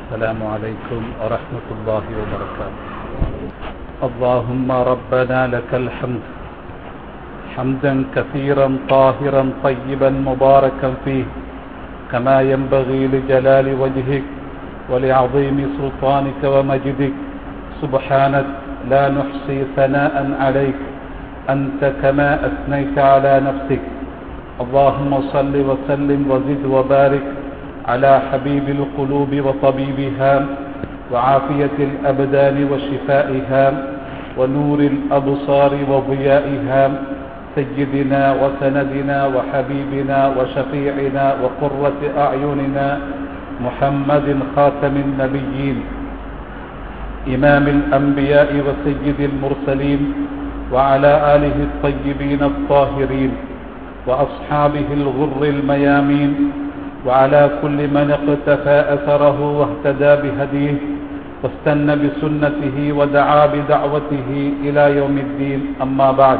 السلام عليكم ورحمة الله وبركاته اللهم ربنا لك الحمد حمدا كثيرا طاهرا طيبا مباركا فيه كما ينبغي لجلال وجهك ولعظيم سلطانك ومجدك سبحانك لا نحصي ثناء عليك أنت كما أثنيت على نفسك اللهم صل وسلم وزد وبارك على حبيب القلوب وطبيبها وعافية الأبدان وشفائها ونور الأبصار وضيائها سيدنا وسندنا وحبيبنا وشفيعنا وقرة أعيننا محمد خاتم النبيين إمام الأنبياء وسيد المرسلين وعلى آله الطيبين الطاهرين وأصحابه الغر الميامين وعلى كل من اقتفى أثره واهتدى بهديه واستنى بسنته ودعا بدعوته إلى يوم الدين أما بعد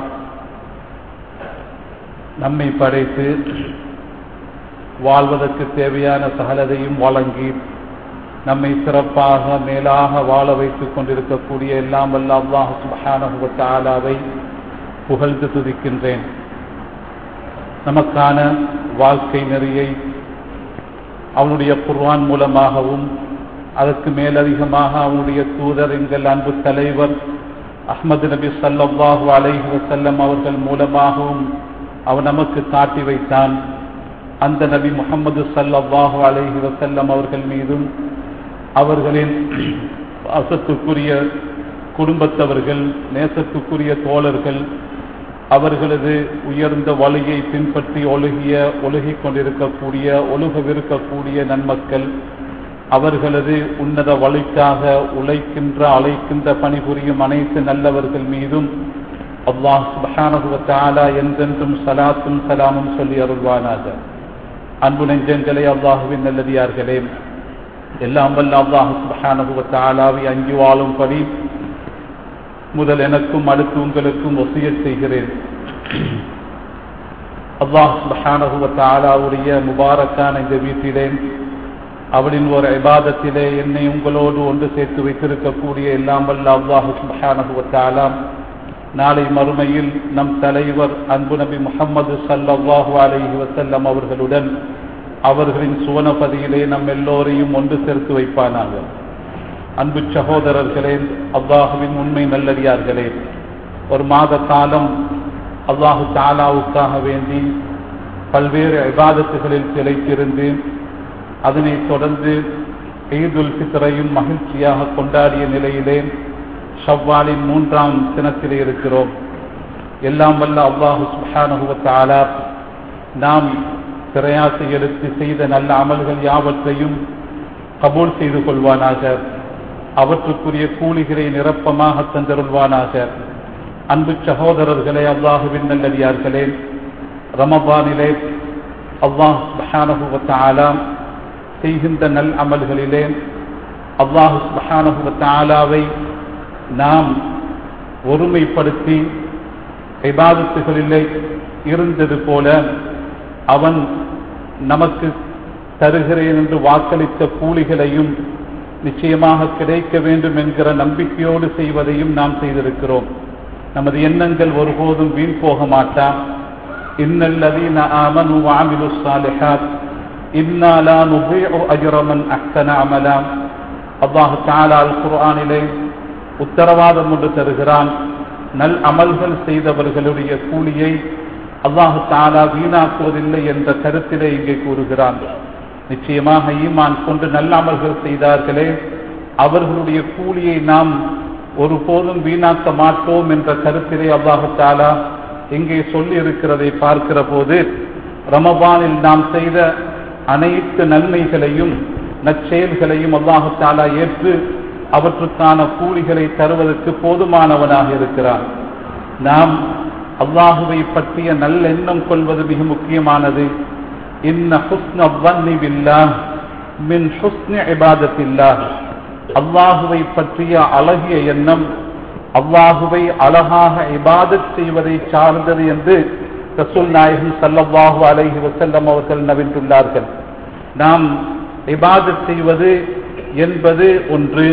நம்மை படைத்து வாழ்வதற்கு தேவையான சகலதையும் வழங்கி நம்மை சிறப்பாக மேலாக வாழ வைத்துக் கொண்டிருக்கக்கூடிய எல்லாம் வல்ல அல்லாஹ் சுபஹானஹுவத்தாலாவை புகழ்ந்து துதிக்கின்றேன் நமக்கான வாழ்க்கை நெறியை அவனுடைய குர்வான் மூலமாகவும் அதற்கு மேலதிகமாக அவனுடைய தூதர் எங்கள் அன்பு தலைவர் அஹ்மது நபி சல்லாஹூ அலைஹி வசல்லம் அவர்கள் மூலமாகவும் அவன் நமக்கு காட்டி வைத்தான் அந்த நபி முகமது சல்லாஹூ அலைஹி வசல்லம் அவர்கள் மீதும் அவர்களின் அசத்துக்குரிய குடும்பத்தவர்கள் நேசத்துக்குரிய தோழர்கள் அவர்களது உயர்ந்த வழியை பின்பற்றி ஒழுகிய ஒழுகிக் கொண்டிருக்கக்கூடிய ஒழுகவிருக்கக்கூடிய நன்மக்கள் அவர்களது உன்னத வழிக்காக உழைக்கின்ற அழைக்கின்ற பணிபுரியும் அனைத்து நல்லவர்கள் மீதும் அல்லாஹ் சுபஹானகுவத்தாலா என்றென்றும் சலாத்தும் சலாமும் சொல்லி அருள்வானாக அன்பு நெஞ்சங்களே அல்லாஹுவின் நல்லதியார்களே எல்லாம் வல்ல அல்லாஹு சுபஹானகுவத்தாலாவை அங்கி வாழும்படி முதல் எனக்கும் அடுத்து உங்களுக்கும் ஒசிய செய்கிறேன் அல்லாஹ் சுபஹானகுவத்தாலாவுடைய முபாரக்கான இந்த வீட்டிலே அவளின் ஒரு இபாதத்திலே என்னை உங்களோடு ஒன்று சேர்த்து வைத்திருக்கக்கூடிய எல்லாம் வல்ல அல்லாஹு சுபஹானகுவத்தாலாம் நாளை மறுமையில் நம் தலைவர் அன்பு நபி முகமது சல்லாஹூ அலைஹி வசல்லம் அவர்களுடன் அவர்களின் சுவனபதியிலே நம் எல்லோரையும் ஒன்று சேர்த்து வைப்பானாக அன்பு சகோதரர்களே அல்லாஹுவின் உண்மை நல்லடியார்களே ஒரு மாத காலம் அல்லாஹு தாலாவுக்காக வேண்டி பல்வேறு விவாதத்துகளில் திளைத்திருந்து அதனைத் தொடர்ந்து ஈதுல் ஃபித்ரையும் மகிழ்ச்சியாக கொண்டாடிய நிலையிலே ஷவ்வாலின் மூன்றாம் தினத்திலே இருக்கிறோம் எல்லாம் வல்ல அல்லாஹு சுஹானுவத்தாலா நாம் பிரயாசை எடுத்து செய்த நல்ல அமல்கள் யாவற்றையும் கபூல் செய்து கொள்வானாக அவற்றுக்குரிய கூலிகளை நிரப்பமாக தந்தருள்வானாக அன்பு சகோதரர்களே அல்லாஹுவின் நல்லடியார்களே ரமபானிலே அல்லாஹ் சுஹானுவத்தாலா செய்கின்ற நல் அமல்களிலே அல்லாஹு சுஹானுவத்தாலாவை நாம் ஒருமைப்படுத்தி விவாதத்துகளிலே இருந்தது போல அவன் நமக்கு தருகிறேன் என்று வாக்களித்த கூலிகளையும் நிச்சயமாக கிடைக்க வேண்டும் என்கிற நம்பிக்கையோடு செய்வதையும் நாம் செய்திருக்கிறோம் நமது எண்ணங்கள் ஒருபோதும் வீண் போக மாட்டான் இன்னல்லதீன ஆமனு வாமிலு சாலிஹாத் இன்னா லா நுபீஉ அஜ்ரமன் அஹ்சன அமலா அல்லாஹ் தஆலா அல் குர்ஆனிலே உத்தரவாதம் ஒன்று தருகிறான் நல் அமல்கள் செய்தவர்களுடைய கூலியை அல்லாஹு தாலா வீணாக்குவதில்லை என்ற கருத்திலே இங்கே கூறுகிறான் நிச்சயமாக ஈமான் கொண்டு நல்ல அமல்கள் செய்தார்களே அவர்களுடைய கூலியை நாம் ஒருபோதும் வீணாக்க மாட்டோம் என்ற கருத்திலே அல்லாஹு தாலா இங்கே சொல்லி இருக்கிறதை பார்க்கிற போது ரமபானில் நாம் செய்த அனைத்து நன்மைகளையும் நற்செயல்களையும் அல்லாஹு தாலா ஏற்று அவற்றுக்கான கூலிகளை தருவதற்கு போதுமானவனாக இருக்கிறான் நாம் அல்லாஹுவை பற்றிய நல்லெண்ணம் கொள்வது மிக முக்கியமானது இன்ன ஹுஸ்ன வன்னி பில்லா மின் ஹுஸ்னி இபாதத்தில்லா அல்லாஹுவை பற்றிய அழகிய எண்ணம் அல்லாஹுவை அழகாக இபாதத் செய்வதை சார்ந்தது என்று ரசூல் நாயகம் ஸல்லல்லாஹு அலைஹி வஸல்லம் அவர்கள் நவின்றுள்ளார்கள் நாம் இபாதத் செய்வது என்பது ஒன்று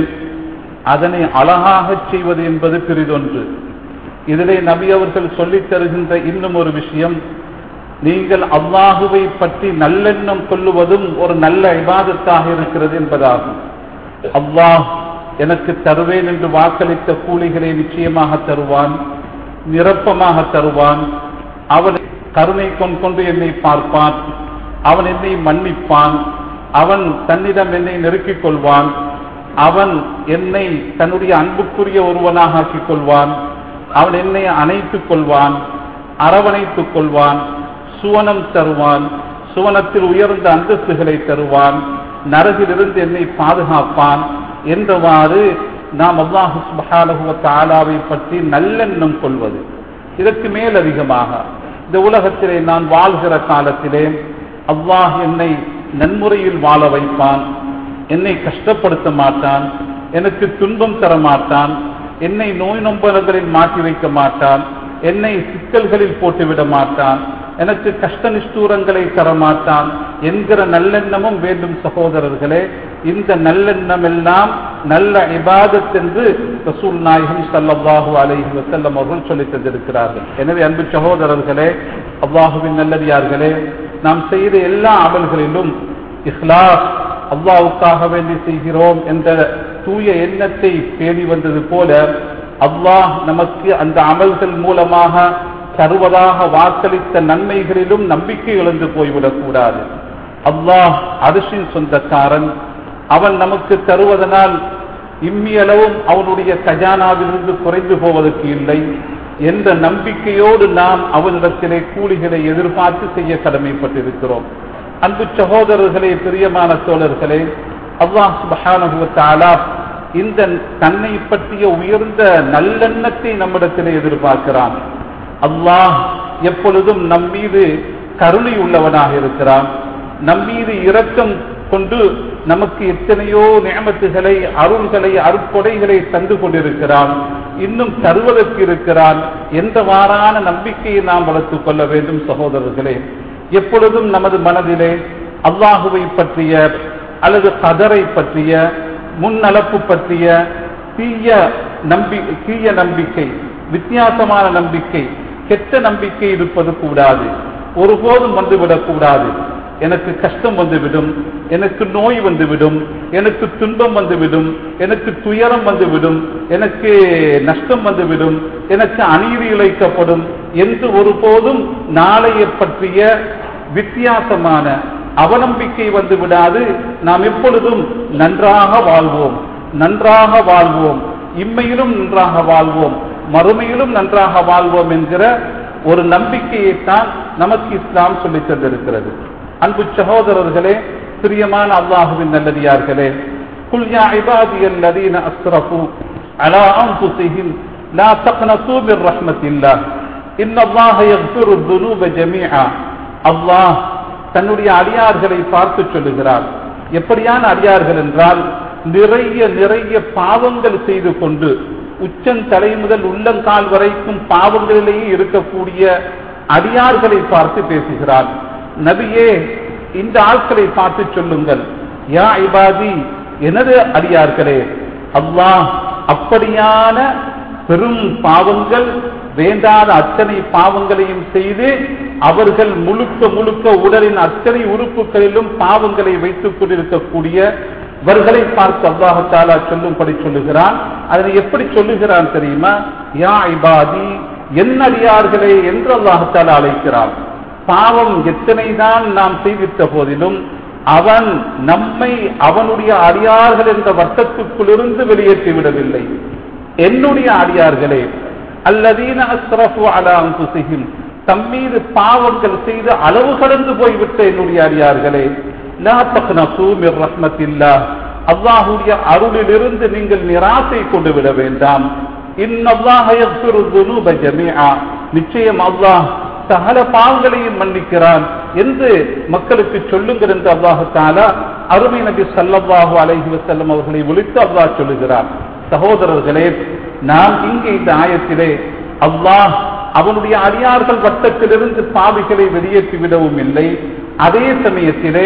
அதனை அழகாகச் செய்வது என்பது பிரிதொன்று இதிலே நபி அவர்கள் சொல்லித் தருகின்ற இன்னும் ஒரு விஷயம் நீங்கள் அல்லாஹுவை பற்றி நல்லெண்ணம் கொள்ளுவதும் ஒரு நல்ல இபாதத்தாக இருக்கிறது என்பதாகும் அல்லாஹ் எனக்கு தருவேன் என்று வாக்களித்த கூலிகளை நிச்சயமாக தருவான் நிரப்பமாக தருவான் அவன் கருணை கொண்டு என்னை பார்ப்பான் அவன் என்னை மன்னிப்பான் அவன் தன்னிடம் என்னை நெருக்கிக் கொள்வான் அவன் என்னை தன்னுடைய அன்புக்குரிய ஒருவனாக ஆக்கிக் கொள்வான் அவன் என்னை அணைத்துக் கொள்வான் அரவணைத்துக் கொள்வான் சுவனம் தருவான் சுவனத்தில் உயர்ந்த அந்தஸ்துகளை தருவான் நரகிலிருந்து என்னை பாதுகாப்பான் என்றவாறு நாம் அல்லாஹு சுபஹானஹு தாலாவை பற்றி நல்லெண்ணம் கொள்வது இதற்கு மேல் அதிகமாக இந்த உலகத்திலே நான் வாழ்கிற காலத்திலே அல்லாஹ் என்னை நன்முறையில் வாழ வைப்பான் என்னை கஷ்டப்படுத்த மாட்டான் எனக்கு துன்பம் தர மாட்டான் என்னை நோய் நொம்பலங்களில் மாற்றி வைக்க மாட்டான் என்னை சிக்கல்களில் போட்டுவிட மாட்டான் எனக்கு கஷ்ட நிஷ்டூரங்களை தரமாட்டான் என்கிற நல்லெண்ணமும் வேண்டும் சகோதரர்களே இந்த நல்லெண்ணம் எல்லாம் நல்ல இபாதத் என்று ரசூல் நாயகம் சல்லல்லாஹு அலைஹி வஸல்லம் அவர்கள் சொல்லித் தந்திருக்கிறார்கள் எனவே அன்பு சகோதரர்களே அல்லாஹுவின் நல்லடியார்களே நாம் செய்த எல்லா அமல்களிலும் இஹ்லாஸ் அல்லாவுக்காக வேண்டி செய்கிறோம் என்ற தூய எண்ணத்தை பேணி வந்தது போல அல்லாஹ் நமக்கு அந்த அமல்கள் மூலமாக தருவதாக வாக்களித்த நன்மைகளிலும் நம்பிக்கை இழந்து போய்விடக் கூடாது அல்லாஹ் அரிசின் சொந்தக்காரன் அவன் நமக்கு தருவதனால் இம்மியளவும் அவனுடைய கஜானாவிலிருந்து குறைந்து போவதற்கு இல்லை என்ற நம்பிக்கையோடு நாம் அவனிடத்திலே கூலிகளை எதிர்பார்த்து செய்ய கடமைப்பட்டிருக்கிறோம் அன்பு சகோதரர்களே பிரியமான தோழர்களே அல்லாஹ் சுபஹானுவத்தாலா இந்த தன்னை பற்றிய உயர்ந்த நல்லெண்ணத்தை நம்மிடத்திலே எதிர்பார்க்கிறான் அல்லாஹ் எப்பொழுதும் நம் மீது கருணை உள்ளவனாக இருக்கிறான் நம் மீது இரக்கம் கொண்டு நமக்கு எத்தனையோ நியமத்துகளை அருள்களை அருட்கொடைகளை தந்து கொண்டிருக்கிறான் இன்னும் தருவதற்கு இருக்கிறான் என்றவாறான நம்பிக்கையை நாம் வளர்த்துக் கொள்ள வேண்டும் சகோதரர்களே எப்பொழுதும் நமது மனதிலே அல்லாஹுவை பற்றிய அல்லது கதரை பற்றிய முன்னலப்பு பற்றிய தீய நம்பி தீய நம்பிக்கை வித்தியாசமான நம்பிக்கை கெட்ட நம்பிக்கை இருப்பது கூடாது ஒருபோதும் வந்துவிடக் கூடாது எனக்கு கஷ்டம் வந்துவிடும் எனக்கு நோய் வந்துவிடும் எனக்கு துன்பம் வந்துவிடும் எனக்கு துயரம் வந்துவிடும் எனக்கு நஷ்டம் வந்துவிடும் எனக்கு அநீதி இழைக்கப்படும் என்று ஒருபோதும் நாளைய பற்றிய வித்தியாசமான அவநம்பிக்கை வந்து விடாது நாம் எப்பொழுதும் நன்றாக வாழ்வோம் நன்றாக வாழ்வோம் இம்மையிலும் நன்றாக வாழ்வோம் மறுமையிலும் நன்றாக வாழ்வோம் என்கிற ஒரு நம்பிக்கையைத்தான் நமக்கு இஸ்லாம் சொல்லித் தந்திருக்கிறது அன்பு சகோதரர்களே பிரியமான அல்லாஹுவின் நல்லடியார்களே குல் யா இபாதியல் லதீன அஸ்ரஃபு அலா அன்ஃபுஸிஹிம் லா தக்னது மிர் ரஹ்மத்தில்லாஹ் இன்னல்லாஹ யக்ஃபிரு ذுனூப ஜமீஆ அல்லாஹ் தன்னுடைய அடியார்களை பார்த்து சொல்லுகிறார் எப்படியான அடியார்கள் என்றால் நிறைய நிறைய பாவங்கள் செய்து கொண்டு உச்சன் தலை முதல் உள்ளங்கால் வரைக்கும் பாவங்களிலேயே இருக்கக்கூடிய அடியார்களை பார்த்து பேசுகிறார் நபியே இந்த ஆட்களை பார்த்து சொல்லுங்கள் யா இபாதி எனது அடியார்களே அல்லாஹ் அப்படியான பெரும் பாவங்கள் வேண்டாத அத்தனை பாவங்களையும் செய்து அவர்கள் முழுக்க முழுக்க உடலின் அத்தனை உறுப்புகளிலும் பாவங்களை வைத்துக் கொண்டிருக்கக்கூடிய இவர்களை பார்த்து அல்லாஹாலா சொல்லும்படி சொல்லுகிறான் அதனை எப்படி சொல்லுகிறான் தெரியுமா யா இபாதி என் அடியார்களே என்று அல்லாஹாலா அழைக்கிறான் பாவம் எத்தனைதான் நாம் செய்வித்த போதிலும் அவன் நம்மை அவனுடைய அடியார்கள் என்ற வட்டத்துக்குள்ளிருந்து வெளியேற்றி விடவில்லை என்னுடைய அடியார்களே அல்லதீன அஸ்ரஃபு அலா அன்ஃபுஸிஹிம் தம்மீது பாவங்கள் செய்து அளவு கடந்து போய்விட்ட என்னுடைய அடியார்களே லா தக்னசூ மிர் ரஹ்மத்தில்லாஹ் அல்லாஹ்வுடைய அருளிலிருந்து நீங்கள் நிராசை கொண்டு விட வேண்டாம் இன்னல்லாஹ யக்ஃபிரு ذுனூப ஜமீஆ நிச்சயம் அல்லாஹ் சகல பாவங்களையும் மன்னிக்கிறான் என்று மக்களுக்கு சொல்லுங்கள் என்று அல்லாஹு தாலா அருமை நபி சல்லல்லாஹு அலைஹி வஸல்லம் அவர்களை விழித்து அல்லாஹ் சொல்லுகிறார் சகோதரர்களே நாம் இங்கே இந்த ஆயத்திலே அல்லாஹ் அவனுடைய அடியார்கள் வட்டத்திலிருந்து பாவிகளை வெளியேற்றி விடவும் இல்லை அதே சமயத்திலே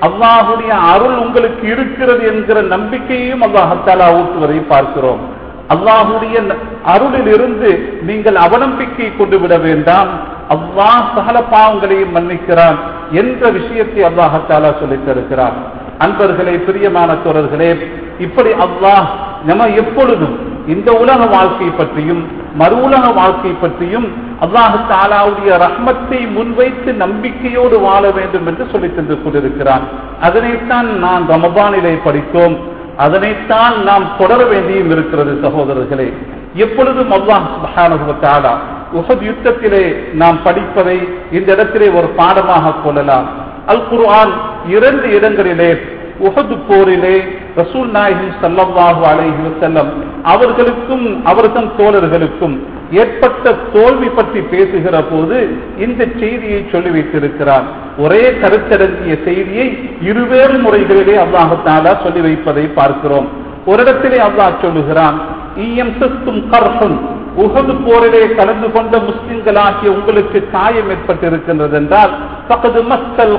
அல்லாஹுடைய அருள் உங்களுக்கு இருக்கிறது என்கிற நம்பிக்கையையும் அல்லாஹத்தாலா ஊட்டுவதை பார்க்கிறோம் அல்லாஹுடைய அருளில் இருந்து நீங்கள் அவநம்பிக்கை கொண்டு விட வேண்டாம் அல்லாஹ் சகல பாவங்களையும் மன்னிக்கிறான் என்ற விஷயத்தை அல்லாஹத்தாலா சொல்லித் தருகிறான் அன்பர்களே பிரியமான தோழர்களே இப்படி அல்லாஹ் நம்ம எப்பொழுதும் இந்த உலக வாழ்க்கை பற்றியும் மறு உலக வாழ்க்கை பற்றியும் அல்லாஹு தாலாவுடைய ரஹ்மத்தை முன்வைத்து நம்பிக்கையோடு வாழ வேண்டும் என்று சொல்லி தந்து கொண்டிருக்கிறான் அதனைத்தான் நான் ரமபானிலே படித்தோம் அதனைத்தான் நாம் தொடர வேண்டியும் இருக்கிறது சகோதரர்களே எப்பொழுதும் அல்லாஹ் சுப்ஹானஹு தஆலா உஹத் யுத்தத்திலே நாம் படிப்பதை இந்த இடத்திலே ஒரு பாடமாக கொள்ளலாம் அல் குர்ஆன் இரண்டு இடங்களிலே உஹது போரிலே ரசூல் நாயகம் சல்லல்லாஹு அலைஹி வஸல்லம் அவர்களுக்கும் அவர்தம் தோழர்களுக்கும் ஏற்பட்ட தோல்வி பற்றி பேசுகிற போது இந்த செய்தியை சொல்லி வைத்திருக்கிறார் ஒரே கருத்தடங்கிய செய்தியை இருவேறு முறைகளிலே அல்லாஹு தாலா சொல்லி வைப்பதை பார்க்கிறோம் ஒரு இடத்திலே அல்லாஹ் சொல்லுகிறான் ஈயம் சிஸ்தும் கர்ஹுன் உகது போரிலே கலந்து கொண்ட முஸ்லிம்களாகிய உங்களுக்கு காயம் ஏற்பட்டிருக்கின்றது என்றால் பக்கது மக்கள்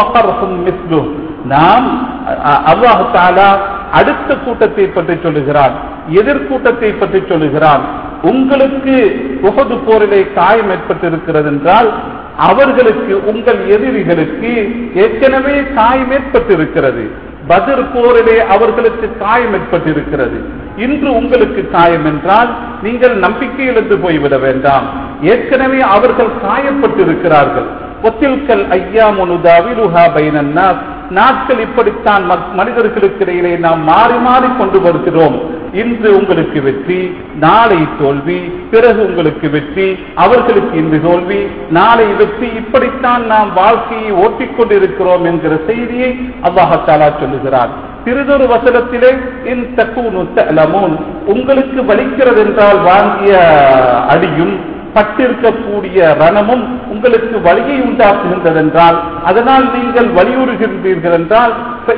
மிஸ்லும் நாம் அல்லாஹு தாலா அடுத்த கூட்டத்தை பற்றி சொல்லுகிறான் எதிர்கூட்டத்தை பற்றி சொல்லுகிறான் உங்களுக்கு உகது போரிலே காயம் ஏற்பட்டிருக்கிறது என்றால் அவர்களுக்கு உங்கள் எதிரிகளுக்கு ஏற்கனவே காயம் ஏற்பட்டிருக்கிறது பதிர் போரிலே அவர்களுக்கு காயம் ஏற்பட்டிருக்கிறது இன்று உங்களுக்கு காயம் என்றால் நீங்கள் நம்பிக்கை இழந்து போய்விட வேண்டாம் ஏற்கனவே அவர்கள் காயப்பட்டிருக்கிறார்கள் ஒத்தில்கல் ஐயா முனுதாவிலுஹா பைனன்னாஸ் நாட்கள் இப்படித்தான் மனிதர்களுக்கு இடையிலே நாம் மாறி மாறி கொண்டு வருகிறோம் இன்று உங்களுக்கு வெற்றி நாளை தோல்வி பிறகு உங்களுக்கு வெற்றி அவர்களுக்கு இன்று தோல்வி நாளை வெற்றி இப்படித்தான் நாம் வாழ்க்கையை ஓட்டிக்கொண்டிருக்கிறோம் என்கிற செய்தியை அல்லாஹாலா சொல்லுகிறார் சிறிதொரு வசனத்திலே இன் தக்கூன் உங்களுக்கு வலிக்கிறது என்றால் வாங்கிய அடியும் பட்டிருக்கக்கூடிய ரணமும் உங்களுக்கு வழியை உண்டாக்குகின்றது என்றால் அதனால் நீங்கள் வலியுறுகின்றீர்கள் என்றால்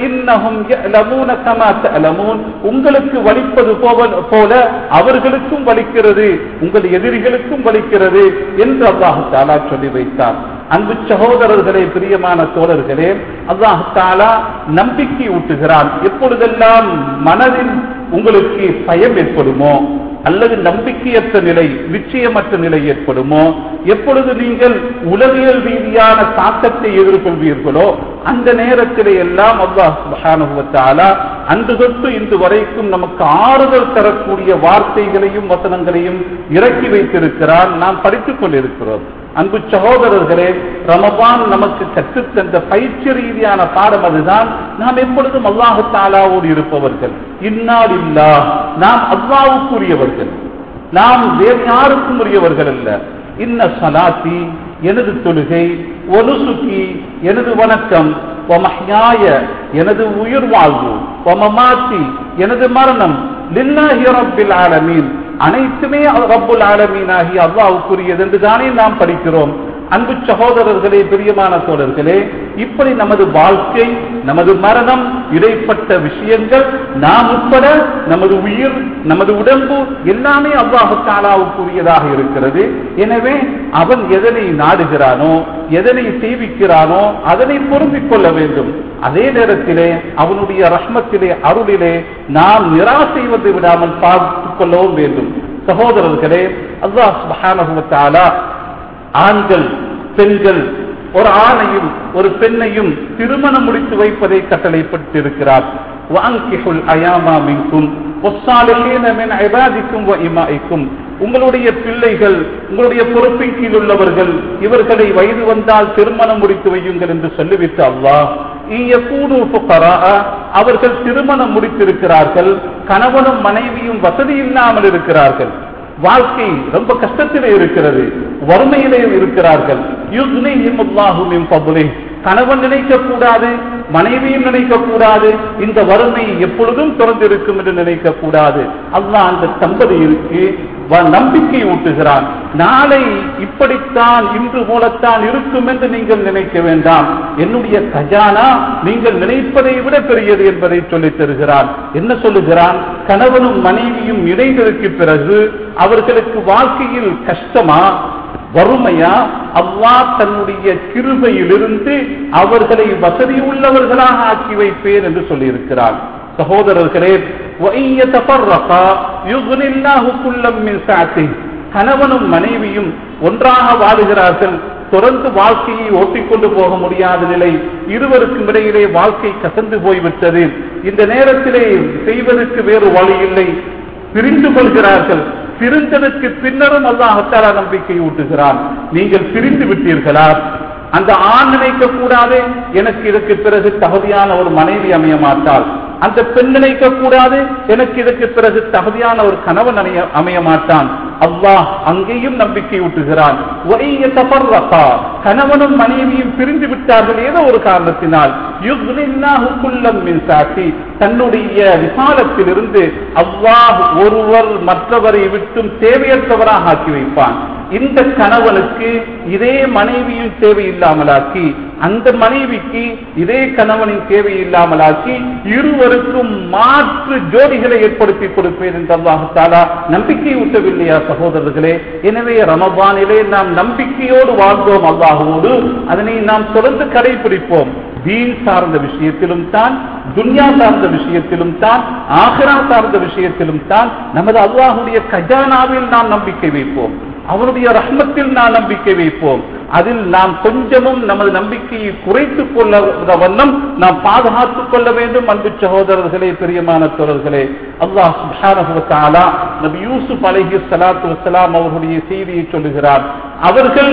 உங்களுக்கு வலிப்பது போல அவர்களுக்கும் வலிக்கிறது உங்கள் எதிரிகளுக்கும் வலிக்கிறது என்று அல்லாஹு தாலா சொல்லி வைத்தார் அன்பு சகோதரர்களே பிரியமான தோழர்களே அல்லாஹு தாலா நம்பிக்கை ஊட்டுகிறான் எப்பொழுதெல்லாம் மனதில் உங்களுக்கு பயம் ஏற்படுமோ அல்லது நம்பிக்கையற்ற நிலை நிச்சயமற்ற நிலை ஏற்படுமோ எப்பொழுது நீங்கள் உலகியல் ரீதியான தாக்கத்தை எதிர்கொள்வீர்களோ அந்த நேரத்திலே எல்லாம் அல்லாஹால அன்று தொட்டு இன்று வரைக்கும் நமக்கு ஆறுதல் தரக்கூடிய வார்த்தைகளையும் வசனங்களையும் இறக்கி வைத்திருக்கிறார் நாம் படித்துக் கொண்டிருக்கிறோம் அன்பு சகோதரர்களே ரமபான் நமக்கு கற்றுத்தந்த பயிற்சி ரீதியான பாடம் அதுதான் நாம் எப்பொழுதும் அல்லாஹு தாலாவோடு இருப்பவர்கள் இன்னால் இல்லா நாம் அல்லாவுக்குரியவர்கள் நாம் வேறு யாருக்கும் உரியவர்கள் அல்ல இன்ன சலாத்தி எனது தொழுகை ஒலுசுக்கி எனது வணக்கம் ஒமஹ்யாய எனது உயிர் வாழ்வு ஒமமாத்தி எனது மரணம் லில்லாஹி ரப்பில் ஆலமீன் அனைத்துமே ரப்புல் ஆலமீன் ஆகி அல்லாவுக்குரியது என்று தானே நாம் படிக்கிறோம் அன்பு சகோதரர்களே பிரியமான தோழர்களே இப்படி நமது வாழ்க்கை நமது மரணம் இடைப்பட்ட விஷயங்கள் நாம் உட்பட நமது உயிர் நமது உடம்பு எல்லாமே அல்லாஹு தாலாவுக்குரியதாக இருக்கிறது எனவே அவன் எதனை நாடுகிறானோ எதனை சேவிக்கிறானோ அதனை பொருந்திக் கொள்ள வேண்டும் அதே நேரத்திலே அவனுடைய ரஷ்மத்திலே அருளிலே நாம் நிராசை வந்து விடாமல் பார்த்துக் கொள்ளவும் வேண்டும் சகோதரர்களே அல்லாஹ் சுபஹானஹுவத்தாலா ஆண்கள் பெண்கள் ஒரு ஆணையும் ஒரு பெண்ணையும் திருமணம் முடித்து வைப்பதை கட்டளைப்பட்டிருக்கிறார் வாங்கிகுல் அயாமா மின்கும் இமாய்க்கும் உங்களுடைய பிள்ளைகள் உங்களுடைய பொறுப்பின் கீழ் உள்ளவர்கள் இவர்களை வயது வந்தால் திருமணம் முடித்து வையுங்கள் என்று சொல்லிவிட்டு அல்லாஹ் அவர்கள் திருமணம் முடித்திருக்கிறார்கள் கணவனும் மனைவியும் வசதி இல்லாமல் இருக்கிறார்கள் வாழ்க்கை ரொம்ப கஷ்டத்திலே இருக்கிறது வறுமையிலே இருக்கிறார்கள் கணவன் நினைக்க கூடாது மனைவியும் நினைக்க கூடாது இந்த வறுமை எப்பொழுதும் திறந்திருக்கும் என்று நினைக்க கூடாது அல்லாஹ் அந்த தம்பதியிற்கு நம்பிக்கை ஊட்டுகிறான் நாளை இப்படித்தான் இன்று போலத்தான் இருக்கும் என்று நீங்கள் நினைக்க வேண்டாம் என்னுடைய கஜானா நீங்கள் நினைப்பதை விட பெரியது என்பதை சொல்லித் தருகிறான் என்ன சொல்லுகிறான் கணவனும் மனைவியும் இணைந்ததற்கு பிறகு அவர்களுக்கு வாழ்க்கையில் கஷ்டமா வறுமையா அல்லாஹ் தன்னுடைய கிருபையிலிருந்து அவர்களை வசதி உள்ளவர்களாக ஆக்கி வைப்பேன் என்று சொல்லியிருக்கிறார் சகோதரர்களே وَإِن يَتَفَرَّقَا يُغْنِ اللَّهُ كُلًّا مِّن سَعَتِهِ கணவனும் மனைவியும் ஒன்றாக வாழுகிறார்கள் தொடர்ந்து வாழ்க்கையை ஓட்டிக்கொண்டு போக முடியாத நிலை இருவருக்கும் இடையிலே வாழ்க்கை கசந்து போய்விட்டது இந்த நேரத்திலே செய்வதற்கு வேறு வழி இல்லை பிரிந்து கொள்கிறார்கள் பிரிந்ததற்கு பின்னரும் அல்லாஹத்தாலா நம்பிக்கை ஊட்டுகிறான் நீங்கள் பிரிந்து விட்டீர்களா அந்த ஆண் நினைக்க கூடாது எனக்கு இதற்கு பிறகு தகுதியான ஒரு மனைவி அமைய மாட்டாள் அந்த பெண் நினைக்க கூடாது எனக்கு இதற்கு பிறகு தகுதியான ஒரு கணவன் அமைய- அமைய மாட்டான் அல்லாஹ் அங்கேயும் நம்பிக்கை ஊட்டுகிறான் ஒரே தபர்ரகா. கணவனும் மனைவியும் பிரிந்து விட்டார்கள் ஏதோ ஒரு காரணத்தினால் யுக்னில்லாஹு குல்லம் மின் சாத்தி. தன்னுடைய விசாலத்திலிருந்து அல்லாஹ் ஒருவர் மற்றவரை விட்டும் தேவையற்றவராக ஆக்கி வைப்பான் இந்த கணவனுக்கு இதே மனைவியும் தேவையில்லாமலாக்கி அந்த மனைவிக்கு இதே கணவனின் தேவையில்லாமலாக்கி இருவருக்கும் மாற்று ஜோடிகளை ஏற்படுத்தி கொடுப்பேன் என்று அல்லாஹாலா நம்பிக்கை ஊட்டவில்லையா சகோதரர்களே எனவே ரமபானிலே நாம் நம்பிக்கையோடு வாழ்ந்தோம் அல்லாஹுவோடு அதனை நாம் தொடர்ந்து கடைபிடிப்போம் தீன் சார்ந்த விஷயத்திலும் தான் துன்யா சார்ந்த விஷயத்திலும் தான் ஆஹிரா சார்ந்த விஷயத்திலும் தான் நமது அல்லாஹுடைய கஜானாவில் நாம் நம்பிக்கை வைப்போம் அவருடைய ரஹ்மத்தில் நாம் நம்பிக்கை வைப்போம் அதில் நாம் கொஞ்சமும் நமது நம்பிக்கையை குறைத்துக் கொள்ள வண்ணம் நாம் பாதுகாத்துக் கொள்ள வேண்டும் அன்பு சகோதரர்களே பிரியமான தோழர்களே அல்லாஹ் சுப்ஹானஹு வ தஆலா நபி யூசுப் அலைஹி ஸலாத்து வஸ்ஸலாம் அவர்களுடைய செய்தியை சொல்லுகிறார் அவர்கள்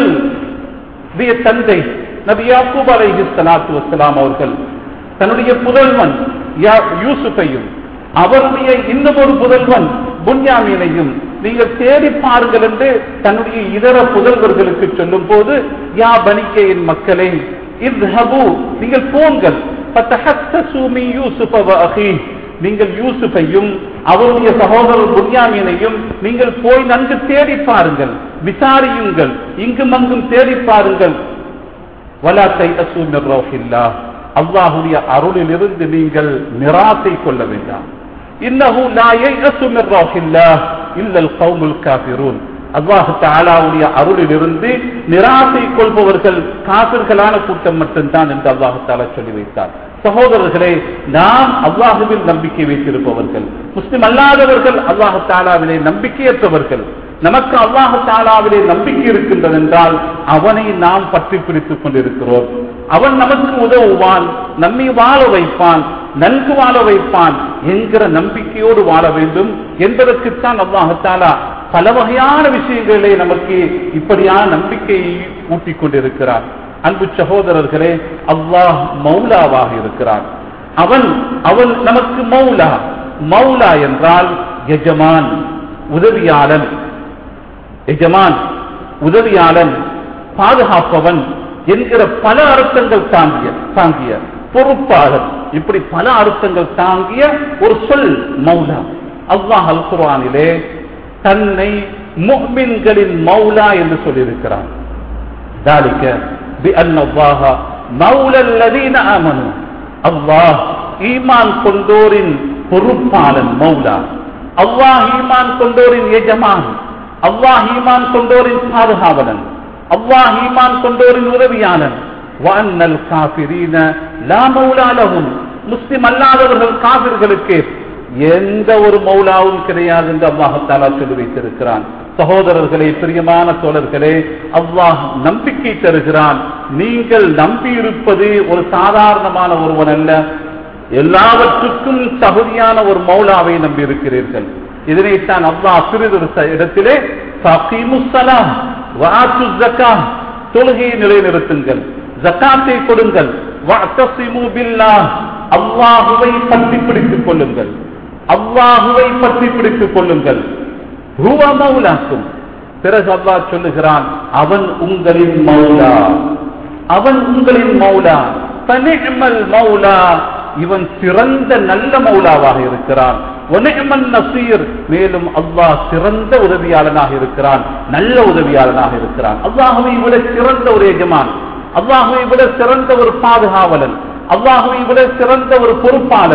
உடைய தந்தை நபி யாக்கூப் அலைஹி ஸலாத்து வஸ்ஸலாம் அவர்கள் தன்னுடைய புதல்வன் யா- யூசுஃபையும் அவருடைய இன்னும் ஒரு புதல்வன் புன்யாமீனையும் நீங்கள் தேடி பாருங்கள் என்று தன்னுடைய இதர புதல்வர்களுக்கு சொல்லும் போது யா பனிக்கையின் மக்களே இத்ஹபு நீங்கள் போங்கள் ஃபதஹஸ்ஸஸு மின் யூசுஃப வ அஹீஹ் நீங்கள் யூசுஃபையும் அவருடைய சகோதரர் புன்யாமீனையும் நீங்கள் போய் நன்கு தேடி பாருங்கள் விசாரியுங்கள் இங்கும் அங்கும் தேடி பாருங்கள் வலா தைஅசு மின் ரௌஹில்லாஹ் அல்லாஹ்வுடைய அருளிலிருந்து நீங்கள் நிராசை கொள்ள வேண்டாம் இன்னஹு லா யைஅசு மின் ரௌஹில்லாஹ் இல்லல் கௌமுல் காஃபிரூன் அல்லாஹ் தஆலாவுடைய அருளிலிருந்து நிராசை கொள்பவர்கள் காபிர்களான கூட்டம் மட்டும்தான் என்று அல்லாஹ் தஆலா சொல்லி வைத்தார் சகோதரர்களே நாம் அல்லாஹுவில் நம்பிக்கை வைத்திருப்பவர்கள் முஸ்லிம் அல்லாதவர்கள் அல்லாஹ் தாலாவிலே நம்பிக்கையற்றவர்கள் நமக்கு அல்லாஹ் தாலாவிலே நம்பிக்கை இருக்கின்றது என்றால் அவனை நாம் பற்றி பிடித்துக் கொண்டிருக்கிறோம் அவன் நமக்கு உதவுவான் நம்மை வாழ வைப்பான் நன்கு வாழ வைப்பான் என்கிற நம்பிக்கையோடு வாழ வேண்டும் என்பதற்குத்தான் அல்லாஹ் தாலா பல வகையான விஷயங்களிலே நமக்கு இப்படியான நம்பிக்கையை ஊட்டிக் கொண்டிருக்கிறார் அன்பு சகோதரர்களே அல்லாஹ் மௌலாவாக இருக்கிறான் அவன் அவன் நமக்கு மௌலா மௌலா என்றால் எஜமான் உதவியாளன் எஜமான் உதவியாளன் பாதுகாப்பவன் என்கிற பல அர்த்தங்கள் தாங்கிய தாங்கிய பொறுப்பாளர் இப்படி பல அர்த்தங்கள் தாங்கிய ஒரு சொல் மௌலா அல்லாஹ் அல் குர்ஆனிலே தன்னை முஹ்மின்களின் மௌலா என்று சொல்லியிருக்கிறான் ذلك بأن الله مولى الذين آمنوا அல்லாஹ் ஈமான் கொண்டோரின் பொறுப்பாளன் மௌலா அல்லாஹ் ஈமான் கொண்டோரின் எஜமான் அல்லாஹ் ஈமான் கொண்டோரின் பாதுகாவலன் அல்லாஹ் ஈமான் கொண்டோரின் உதவியாளன் வஅன்னல் காஃபிரீன லா மௌலா லஹும் முஸ்லிம் அல்லாதவர்கள் காபிர்களுக்கு எந்த ஒரு மௌலாவும் கிடையாது என்று அல்லாஹத்தாலா சொல்லி வைத்திருக்கிறான் சகோதரர்களே பிரியமான தோழர்களே அல்லாஹ் நம்பிக்கை தருகிறான் நீங்கள் நம்பியிருப்பது ஒரு சாதாரணமான ஒருவன் அல்ல எல்லாவற்றுக்கும் தகுதியான ஒரு மௌலாவை நம்பி இருக்கிறீர்கள் இதனைத்தான் அல்லாஹ் சிறிதொரு ச- இடத்திலே "ஃபகீமுஸ்ஸலாம் வஆத்து ஸக்காத்" தொழுகையை நிலைநிறுத்துங்கள் ஜக்காத்தை கொடுங்கள் வஅத்தஸிமு பில்லாஹ் அல்லாஹுவை பற்றி பிடித்துக் கொள்ளுங்கள் அல்லாஹுவை பற்றி பிடித்துக் கொள்ளுங்கள் ஹுவ மௌலாக்கும் பிறகு அல்லாஹ் சொல்லுகிறான் அவன் உங்களின் மௌலா அவன் உங்களின் மௌலா ஃபனிஅமல் மௌலா இவன் சிறந்த நல்ல மௌலாவாக இருக்கிறான் வனிஅமன் நசீர் மேலும் அல்லாஹ் சிறந்த உதவியாளனாக இருக்கிறான் நல்ல உதவியாளனாக இருக்கிறான் அல்லாஹுவை விட சிறந்த ஒரு எஜமான் அல்லாஹுவை விட சிறந்த ஒரு பாதுகாவலன் அல்லாஹுவை விட சிறந்த ஒரு பொறுப்பாளன்